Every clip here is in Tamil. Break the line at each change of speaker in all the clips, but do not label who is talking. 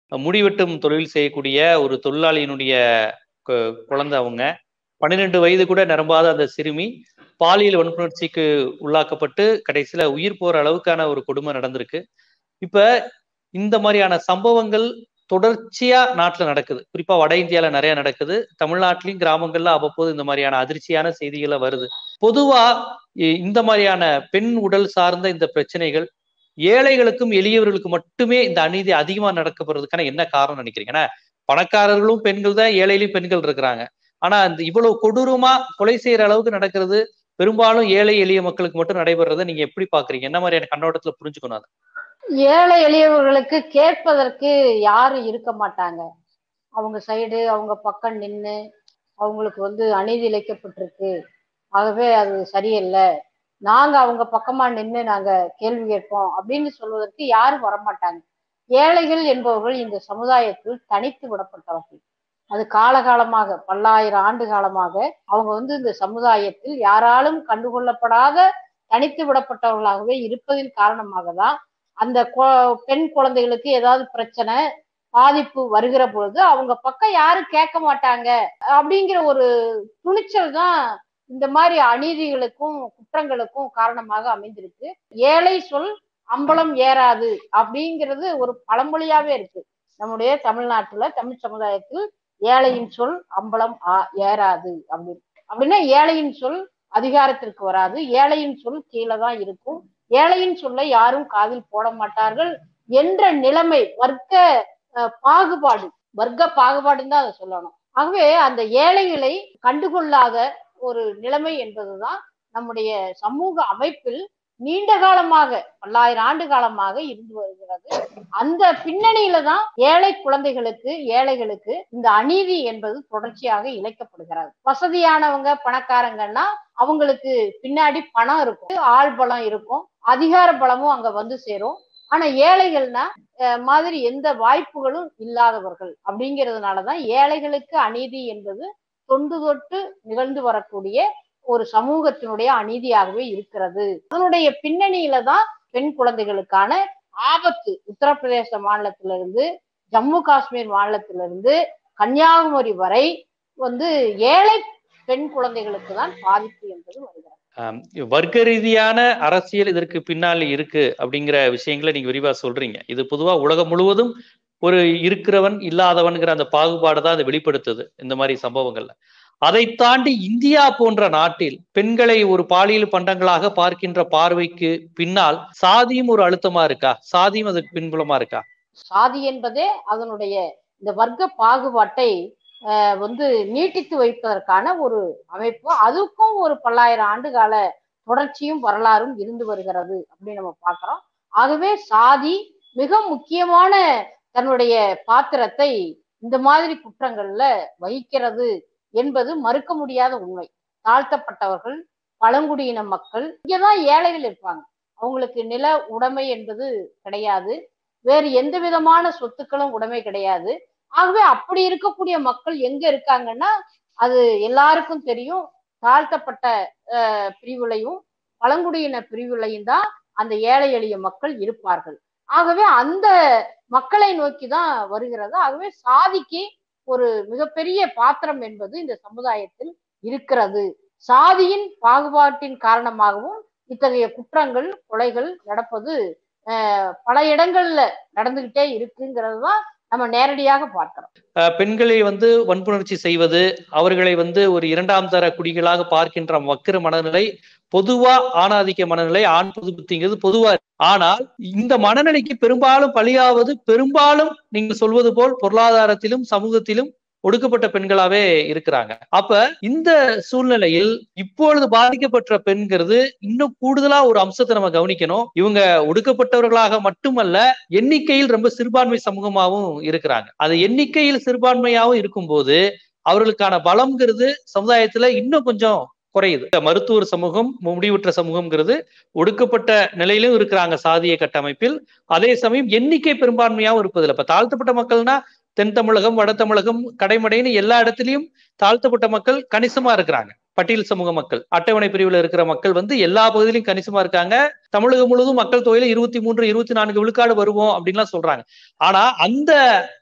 முடிவெட்டும் தொழில் செய்யக்கூடிய ஒரு தொழிலாளியினுடைய கு- குழந்தை அவங்க பன்னிரெண்டு வயது கூட நிரம்பாத அந்த சிறுமி பாலியல் வன்புணர்ச்சிக்கு உள்ளாக்கப்பட்டு கடைசியில உயிர் போற அளவுக்கான ஒரு கொடுமை நடந்திருக்கு இப்ப இந்த மாதிரியான சம்பவங்கள் தொடர்ச்சியா நாட்டுல நடக்குது குறிப்பா வட இந்தியால நிறைய நடக்குது தமிழ்நாட்டிலையும் கிராமங்கள்ல அவ்வப்போது இந்த மாதிரியான அதிர்ச்சியான செய்திகளை வருது பொதுவா இ- இந்த மாதிரியான பெண் உடல் சார்ந்த இந்த பிரச்சனைகள் ஏழைகளுக்கும் எளியவர்களுக்கு மட்டுமே இந்த அநீதி அதிகமா நடக்கப்படுறதுக்கான என்ன காரணம் நினைக்கிறீங்க ஏன்னா பணக்காரர்களும் பெண்கள் தான் ஏழையிலும் பெண்கள் இருக்கிறாங்க ஆனா இந்த இவ்வளவு கொடூரமா கொலை செய்யற அளவுக்கு நடக்கிறது பெரும்பாலும் ஏழை எளிய மக்களுக்கு மட்டும் நடைபெறதை நீங்க எப்படி பாக்குறீங்க என்ன மாதிரியான கண்ணோட்டத்துல புரிஞ்சுக்கணும் அதை
ஏழை எளியவர்களுக்கு கேட்பதற்கு யாரும் இருக்க மாட்டாங்க அவங்க சைடு அவங்க பக்கம் நின்று அவங்களுக்கு வந்து அநீதி இழைக்கப்பட்டிருக்கு ஆகவே அது சரியில்லை நாங்க அவங்க பக்கமா நின்று நாங்க கேள்வி கேட்போம் அப்படின்னு சொல்வதற்கு யாரும் வரமாட்டாங்க ஏழைகள் என்பவர்கள் இந்த சமுதாயத்தில் தனித்து விடப்பட்டவர்கள் அது காலகாலமாக பல்லாயிரம் ஆண்டு காலமாக அவங்க வந்து இந்த சமுதாயத்தில் யாராலும் கண்டுகொள்ளப்படாத தனித்து விடப்பட்டவர்களாகவே இருப்பதின் காரணமாக தான் அந்த கொ- பெண் குழந்தைகளுக்கு ஏதாவது பிரச்சனை பாதிப்பு வருகிற பொழுது அவங்க பக்கம் யாரும் கேட்க மாட்டாங்க அப்படிங்கிற ஒரு துணிச்சல் தான் இந்த மாதிரி அநீதிகளுக்கும் குற்றங்களுக்கும் காரணமாக அமைந்திருக்கு ஏழை சொல் அம்பலம் ஏறாது அப்படிங்கிறது ஒரு பழமொழியாவே இருக்கு நம்முடைய தமிழ்நாட்டுல தமிழ் சமுதாயத்தில் ஏழையின் சொல் அம்பலம் ஆ- ஏறாது அப்படின்னு அப்படின்னா ஏழையின் சொல் அதிகாரத்திற்கு வராது ஏழையின் சொல் கீழே தான் இருக்கும் ஏழையின் சொல்லை யாரும் காதில் போட மாட்டார்கள் என்ற நிலைமை வர்க்க அஹ், பாகுபாடு வர்க்க பாகுபாடுன்னு தான் அதை சொல்லணும் ஆகவே அந்த ஏழைகளை கண்டுகொள்ளாத ஒரு நிலைமை என்பதுதான் நம்முடைய சமூக அமைப்பில் நீண்ட காலமாக பல்லாயிரம் ஆண்டு காலமாக இருந்து வருகிறது அந்த பின்னணியில தான் ஏழை குழந்தைகளுக்கு ஏழைகளுக்கு இந்த அநீதி என்பது தொடர்ச்சியாக இழைக்கப்படுகிறது வசதியானவங்க பணக்காரங்கன்னா அவங்களுக்கு பின்னாடி பணம் இருக்கும் ஆள் பலம் இருக்கும் அதிகார பலமும் அங்க வந்து சேரும் ஆனா ஏழைகள்னா அஹ், மாதிரி எந்த வாய்ப்புகளும் இல்லாதவர்கள் அப்படிங்கிறதுனாலதான் ஏழைகளுக்கு அநீதி என்பது தொண்டு தொட்டு நிகழ்ந்து வரக்கூடிய ஒரு சமூகத்தினுடைய அநீதியாகவே இருக்கிறது அதனுடைய பின்னணியில தான் பெண் குழந்தைகளுக்கான ஆபத்து உத்தரப்பிரதேச மாநிலத்திலிருந்து ஜம்மு காஷ்மீர் மாநிலத்திலிருந்து கன்னியாகுமரி வரை வந்து ஏழை பெண் குழந்தைகளுக்கு தான் பாதிப்பு என்பது வருகிறது
ஆம், வர்க்க ரீதியான அரசியல் இதற்கு பின்னால் இருக்கு அப்படிங்கிற விஷயங்களை நீங்க விரிவா சொல்றீங்க இது பொதுவா உலகம் முழுவதும் ஒரு இருக்கிறவன் இல்லாதவன்கிற அந்த பாகுபாடு தான் அதை வெளிப்படுத்துது இந்த மாதிரி சம்பவங்கள்ல அதை தாண்டி இந்தியா போன்ற நாட்டில் பெண்களை ஒரு பாலியல் பண்டங்களாக பார்க்கின்ற பார்வைக்கு பின்னால் சாதியும் ஒரு அழுத்தமா இருக்கா சாதியும் அதுக்கு பின்புலமா இருக்கா
சாதி என்பதே அதனுடைய இந்த வர்க்க பாகுபாட்டை அஹ், வந்து நீட்டித்து வைப்பதற்கான ஒரு அமைப்பு அதுக்கும் ஒரு பல்லாயிரம் ஆண்டு கால தொடர்ச்சியும் வரலாறும் இருந்து வருகிறது அப்படின்னு நம்ம பார்க்கிறோம் ஆகவே சாதி மிக முக்கியமான தன்னுடைய பாத்திரத்தை இந்த மாதிரி குற்றங்கள்ல வகிக்கிறது என்பது மறுக்க முடியாத உண்மை தாழ்த்தப்பட்டவர்கள் பழங்குடியின மக்கள் இங்கதான் ஏழைகள் இருப்பாங்க அவங்களுக்கு நில உடைமை என்பது கிடையாது வேறு எந்த விதமான சொத்துக்களும் உடைமை கிடையாது ஆகவே அப்படி இருக்கக்கூடிய மக்கள் எங்க இருக்காங்கன்னா அது எல்லாருக்கும் தெரியும் தாழ்த்தப்பட்ட அஹ், பிரிவுலையும் பழங்குடியின பிரிவுலையும் தான் அந்த ஏழை எளிய மக்கள் இருப்பார்கள் ஆகவே அந்த மக்களை நோக்கி தான் வருகிறது ஆகவே சாதிக்கு ஒரு மிகப்பெரிய பாத்திரம் என்பது இந்த சமுதாயத்தில் இருக்கிறது சாதியின் பாகுபாட்டின் காரணமாகவும் இத்தகைய குற்றங்கள் கொலைகள் நடப்பது அஹ், பல இடங்கள்ல நடந்துகிட்டே இருக்குங்கிறது தான் நம்ம நேரடியாக பார்க்கிறோம்
அஹ் பெண்களை வந்து வன்புணர்ச்சி செய்வது அவர்களை வந்து ஒரு இரண்டாம் தர குடிகளாக பார்க்கின்ற வக்கிர மனநிலை பொதுவா ஆணாதிக்க மனநிலை ஆண் புது புத்திங்கிறது பொதுவா இருக்கு. ஆனால் இந்த மனநிலைக்கு பெரும்பாலும் பலியாவது பெரும்பாலும் நீங்க சொல்வது போல் பொருளாதாரத்திலும் சமூகத்திலும் ஒடுக்கப்பட்ட பெண்களாவே இருக்கிறாங்க அப்ப இந்த சூழ்நிலையில் இப்பொழுது பாதிக்கப்பட்ட பெண்கிறது இன்னும் கூடுதலா ஒரு அம்சத்தை நம்ம கவனிக்கணும் இவங்க ஒடுக்கப்பட்டவர்களாக மட்டுமல்ல எண்ணிக்கையில் ரொம்ப சிறுபான்மை சமூகமாகவும் இருக்கிறாங்க அது எண்ணிக்கையில் சிறுபான்மையாகவும் இருக்கும்போது அவர்களுக்கான பலம்ங்கிறது சமுதாயத்துல இன்னும் கொஞ்சம் குறையுது இந்த மருத்துவர் சமூகம் முடிவுற்ற சமூகம்ங்கிறது ஒடுக்கப்பட்ட நிலையிலும் இருக்கிறாங்க சாதிய கட்டமைப்பில் அதே சமயம் எண்ணிக்கை பெரும்பான்மையாகவும் இருப்பதில்லை இப்ப தாழ்த்தப்பட்ட மக்கள்னா தென் தமிழகம் வட தமிழகம் கடைமடைன்னு எல்லா இடத்துலயும் தாழ்த்தப்பட்ட மக்கள் கணிசமா இருக்கிறாங்க பட்டியல் சமூக மக்கள் அட்டவணை பிரிவுல இருக்கிற மக்கள் வந்து எல்லா பகுதியிலும் கணிசமா இருக்காங்க தமிழகம் முழுவதும் மக்கள் தொகையில இருபத்தி மூன்று இருபத்தி நான்கு விழுக்காடு வருவோம் அப்படின்லாம் சொல்றாங்க ஆனா அந்த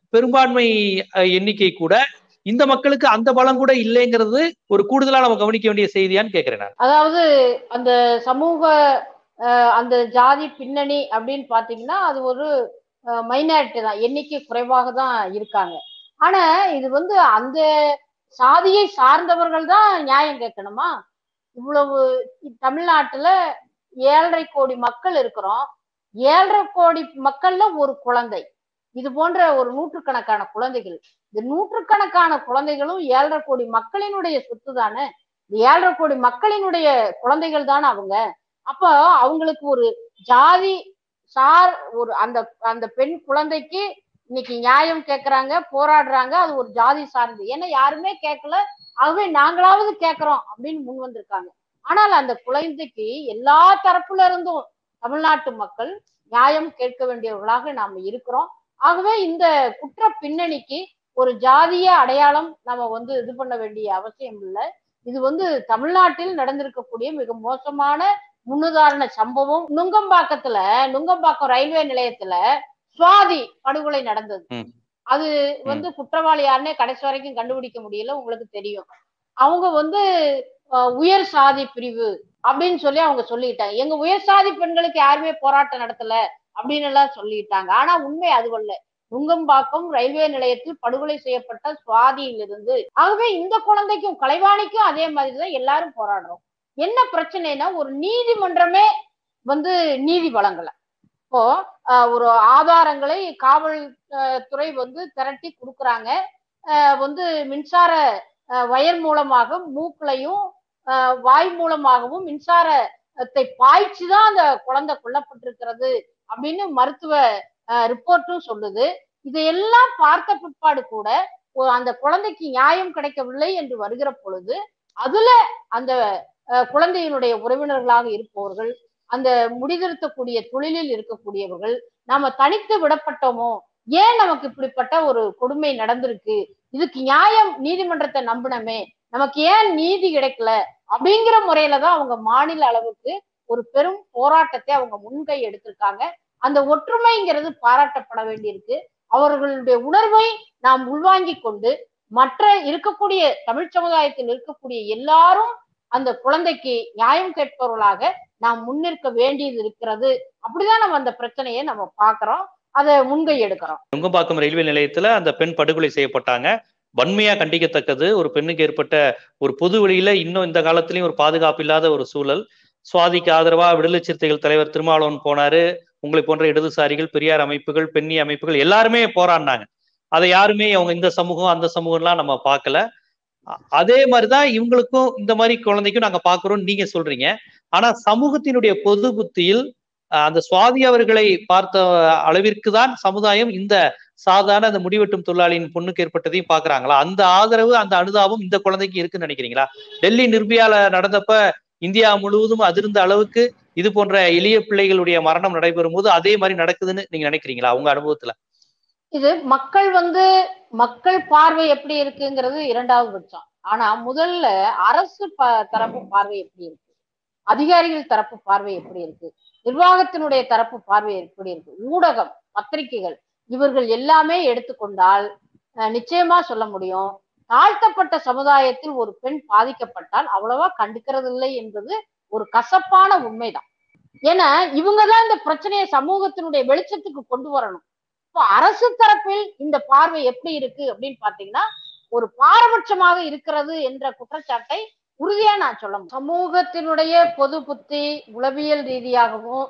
பெரும்பான்மை அஹ், எண்ணிக்கை கூட இந்த மக்களுக்கு அந்த பலம் கூட இல்லைங்கிறது ஒரு கூடுதலா நம்ம கவனிக்க வேண்டிய செய்தியான்னு கேக்குறேன் நான்
அதாவது அந்த சமூக அஹ், அந்த ஜாதி பின்னணி அப்படின்னு பாத்தீங்கன்னா அது ஒரு மைனாரிட்டி தான் எண்ணிக்கை குறைவாக தான் இருக்காங்க ஆனா இது வந்து அந்த சாதியை சார்ந்தவர்கள் தான் நியாயம் கேட்கணுமா இவ்வளவு தமிழ்நாட்டுல ஏழரை கோடி மக்கள் இருக்கிறோம் ஏழரை கோடி மக்கள்ல ஒரு குழந்தை இது போன்ற ஒரு நூற்றுக்கணக்கான குழந்தைகள் இந்த நூற்றுக்கணக்கான குழந்தைகளும் ஏழரை கோடி மக்களினுடைய சொத்து தானே இந்த ஏழரை கோடி மக்களினுடைய குழந்தைகள் தானே அவங்க அப்ப அவங்களுக்கு ஒரு ஜாதி சார் ஒரு அந்த அந்த பெண் குழந்தைக்கு இன்னைக்கு நியாயம் கேட்கறாங்க போராடுறாங்க அது ஒரு ஜாதி சார்ந்து ஏன்னா யாருமே கேட்கல ஆகவே நாங்களாவது கேட்கிறோம் அப்படின்னு முன் வந்திருக்காங்க ஆனால் அந்த குழந்தைக்கு எல்லா தரப்புல இருந்தும் தமிழ்நாட்டு மக்கள் நியாயம் கேட்க வேண்டியவர்களாக நாம இருக்கிறோம் ஆகவே இந்த குற்ற பின்னணிக்கு ஒரு ஜாதிய அடையாளம் நம்ம வந்து இது பண்ண வேண்டிய அவசியம் இல்லை இது வந்து தமிழ்நாட்டில் நடந்திருக்கக்கூடிய மிக மோசமான முன்னுதாரண சம்பவம் நுங்கம்பாக்கத்துல நுங்கம்பாக்கம் ரயில்வே நிலையத்துல சுவாதி படுகொலை நடந்தது
ம்.
அது வந்து குற்றவாளி யாருன்னே கடைசி வரைக்கும் கண்டுபிடிக்க முடியல உங்களுக்கு தெரியும் அவங்க வந்து அஹ், உயர் சாதி பிரிவு அப்படின்னு சொல்லி அவங்க சொல்லிட்டாங்க எங்க உயர் சாதி பெண்களுக்கு யாருமே போராட்டம் நடத்தல அப்படின்னு எல்லாம் சொல்லிட்டாங்க ஆனா உண்மை அதுவல்ல நுங்கம்பாக்கம் ரயில்வே நிலையத்தில் படுகொலை செய்யப்பட்ட சுவாதியிலிருந்து ஆகவே இந்த குழந்தைக்கும் கலைவாணிக்கும் அதே மாதிரிதான் எல்லாரும் போராடுறோம் என்ன பிரச்சனைனா ஒரு நீதிமன்றமே வந்து நீதி வழங்கல இப்போ ஆஹ், ஒரு ஆதாரங்களை காவல் ஆஹ், துறை வந்து திரட்டி கொடுக்குறாங்க ஆஹ், வந்து மின்சார ஆஹ், வயர் மூலமாக மூக்குலையும் ஆஹ், வாய் மூலமாகவும் மின்சாரத்தை பாய்ச்சி தான் அந்த குழந்தை கொல்லப்பட்டிருக்கிறது அப்படின்னு மருத்துவ ரிப்போர்ட்டும் சொல்லுது இதையெல்லாம் பார்த்த பிற்பாடு கூட ஒ- அந்த குழந்தைக்கு நியாயம் கிடைக்கவில்லை என்று வருகிற பொழுது அதுல அந்த அஹ், குழந்தையினுடைய உறவினர்களாக இருப்பவர்கள் அந்த முடிதிருத்தக்கூடிய தொழிலில் இருக்கக்கூடியவர்கள் நாம தனித்து விடப்பட்டோமோ ஏன் நமக்கு இப்படிப்பட்ட ஒரு கொடுமை நடந்திருக்கு இதுக்கு நியாயம் நீதிமன்றத்தை நம்பினமே நமக்கு ஏன் நீதி கிடைக்கல அப்படிங்கிற முறையில தான் அவங்க மாநில அளவுக்கு ஒரு பெரும் போராட்டத்தை அவங்க முன்கை எடுத்திருக்காங்க அந்த ஒற்றுமைங்கிறது பாராட்டப்பட வேண்டியிருக்கு அவர்களுடைய உணர்வை நாம் உள்வாங்கிக் கொண்டு மற்ற இருக்கக்கூடிய தமிழ் சமுதாயத்தில் இருக்கக்கூடிய எல்லாரும் அந்த குழந்தைக்கு நியாயம் கேட்பவர்களாக நாம் முன்னிற்க வேண்டியது இருக்கிறது அப்படிதான் நம்ம அந்த பிரச்சனையை நம்ம பாக்குறோம் அதை முன்கை எடுக்கிறோம்
நுங்கம்பாக்கம் ரயில்வே நிலையத்துல அந்த பெண் படுகொலை செய்யப்பட்டாங்க வன்மையா கண்டிக்கத்தக்கது ஒரு பெண்ணுக்கு ஏற்பட்ட ஒரு பொது வழியில இன்னும் இந்த காலத்திலயும் ஒரு பாதுகாப்பு இல்லாத ஒரு சூழல் சுவாதிக்கு ஆதரவா விடுதலை சிறுத்தைகள் தலைவர் திருமாவளவன் போனாரு உங்களை போன்ற இடதுசாரிகள் பெரியார் அமைப்புகள் பெண்ணி அமைப்புகள் எல்லாருமே போராடினாங்க அதை யாருமே அவங்க இந்த சமூகம் அந்த சமூகம்லாம் நம்ம பார்க்கல அ- அதே மாதிரிதான் இவங்களுக்கும் இந்த மாதிரி குழந்தைக்கும் நாங்க பாக்குறோம் நீங்க சொல்றீங்க ஆனா சமூகத்தினுடைய பொது புத்தியில் அஹ், அந்த சுவாதி அவர்களை பார்த்த அளவிற்கு தான் சமுதாயம் இந்த சாதாரண அந்த முடிவெட்டும் தொழிலாளியின் பொண்ணுக்கு ஏற்பட்டதையும் பாக்குறாங்களா அந்த ஆதரவு அந்த அனுதாபம் இந்த குழந்தைக்கு இருக்குன்னு நினைக்கிறீங்களா டெல்லி நிர்பயால நடந்தப்ப இந்தியா முழுவதும் அதிர்ந்த அளவுக்கு இது போன்ற எளிய பிள்ளைகளுடைய மரணம் நடைபெறும் போது அதே மாதிரி நடக்குதுன்னு நீங்க நினைக்கிறீங்களா உங்க அனுபவத்துல
இது மக்கள் வந்து மக்கள் பார்வை எப்படி இருக்குங்கிறது இரண்டாவது பட்சம் ஆனா முதல்ல அரசு ப- தரப்பு பார்வை எப்படி இருக்கு அதிகாரிகள் தரப்பு பார்வை எப்படி இருக்கு நிர்வாகத்தினுடைய தரப்பு பார்வை எப்படி இருக்கு ஊடகம் பத்திரிகைகள் இவர்கள் எல்லாமே எடுத்துக்கொண்டால் அஹ், நிச்சயமா சொல்ல முடியும் தாழ்த்தப்பட்ட சமுதாயத்தில் ஒரு பெண் பாதிக்கப்பட்டால் அவ்வளவா கண்டுக்கிறது இல்லை என்பது ஒரு கசப்பான உண்மைதான் ஏன்னா இவங்கதான் இந்த பிரச்சனையை சமூகத்தினுடைய வெளிச்சத்துக்கு கொண்டு வரணும் இப்போ அரசு தரப்பில் இந்த பார்வை எப்படி இருக்கு அப்படின்னு பாத்தீங்கன்னா ஒரு பாரபட்சமாக இருக்கிறது என்ற குற்றச்சாட்டை உறுதியா நான் சொல்ல முடியும். சமூகத்தினுடைய பொது புத்தி உளவியல் ரீதியாகவும்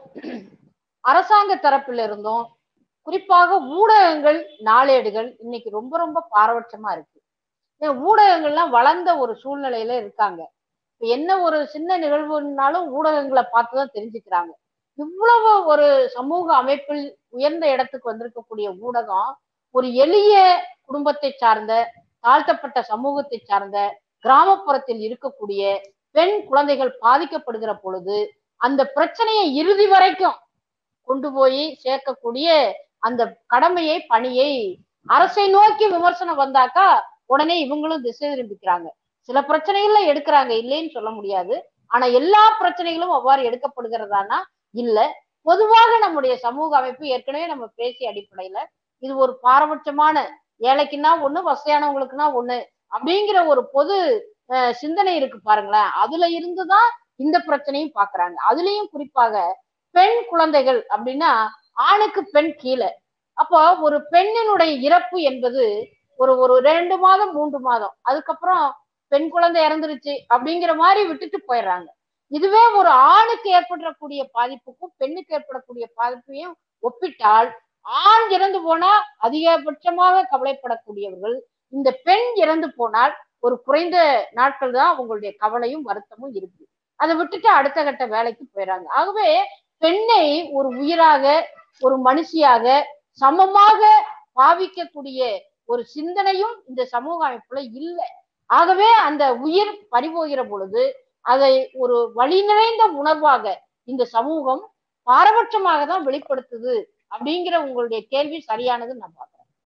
அரசாங்க தரப்பில் இருந்தும் குறிப்பாக ஊடகங்கள் நாளேடுகள் இன்னைக்கு ரொம்ப ரொம்ப பாரபட்சமா இருக்கு ஏன் ஊடகங்கள்லாம் வளர்ந்த ஒரு சூழ்நிலையில இருக்காங்க இப்ப என்ன ஒரு சின்ன நிகழ்வுனாலும் ஊடகங்களை பார்த்துதான் தெரிஞ்சுக்கிறாங்க இவ்வளவு ஒரு சமூக அமைப்பில் உயர்ந்த இடத்துக்கு வந்திருக்கக்கூடிய ஊடகம் ஒரு எளிய குடும்பத்தை சார்ந்த தாழ்த்தப்பட்ட சமூகத்தை சார்ந்த கிராமப்புறத்தில் இருக்கக்கூடிய பெண் குழந்தைகள் பாதிக்கப்படுகிற பொழுது அந்த பிரச்சனையை இறுதி வரைக்கும் கொண்டு போய் சேர்க்கக்கூடிய அந்த கடமையை பணியை அரசை நோக்கி விமர்சனம் வந்தாக்கா உடனே இவங்களும் திசை திரும்பிக்கிறாங்க சில பிரச்சனைகள்ல எடுக்கிறாங்க இல்லைன்னு சொல்ல முடியாது ஆனா எல்லா பிரச்சனைகளும் அவ்வாறு எடுக்கப்படுகிறதானா இல்ல பொதுவாக நம்முடைய சமூக அமைப்பு ஏற்கனவே நம்ம பேசிய அடிப்படையில இது ஒரு பாரபட்சமான ஏழைக்குன்னா ஒண்ணு வசதியானவங்களுக்குன்னா ஒண்ணு அப்படிங்கிற ஒரு பொது அஹ், சிந்தனை இருக்கு பாருங்களேன் அதுல இருந்துதான் இந்த பிரச்சனையும் பாக்குறாங்க அதுலயும் குறிப்பாக பெண் குழந்தைகள் அப்படின்னா ஆணுக்கு பெண் கீழே அப்போ ஒரு பெண்ணினுடைய இறப்பு என்பது ஒரு ஒரு ரெண்டு மாதம் மூன்று மாதம் அதுக்கப்புறம் பெண் குழந்தை இறந்துருச்சு அப்படிங்கிற மாதிரி விட்டுட்டு போயிடுறாங்க இதுவே ஒரு ஆணுக்கு ஏற்படக்கூடிய பாதிப்புக்கும் பெண்ணுக்கு ஏற்படக்கூடிய பாதிப்பையும் ஒப்பிட்டால் ஆண் இறந்து போனா அதிகபட்சமாக கவலைப்படக்கூடியவர்கள் இந்த பெண் இறந்து போனால் ஒரு குறைந்த நாட்கள் தான் அவங்களுடைய கவலையும் வருத்தமும் இருக்கு அதை விட்டுட்டு அடுத்த கட்ட வேலைக்கு போயிடறாங்க ஆகவே பெண்ணை ஒரு உயிராக ஒரு மனுஷியாக சமமாக பாவிக்கக்கூடிய ஒரு சிந்தனையும் இந்த சமூக அமைப்புல இல்லை ஆகவே அந்த உயிர் பறிபோகிற பொழுது அதை ஒரு வழி நிறைந்த உணர்வாக இந்த சமூகம் பாரபட்சமாக தான் வெளிப்படுத்துது அப்படிங்கிற உங்களுடைய கேள்வி சரியானது நான் பார்க்கிறேன்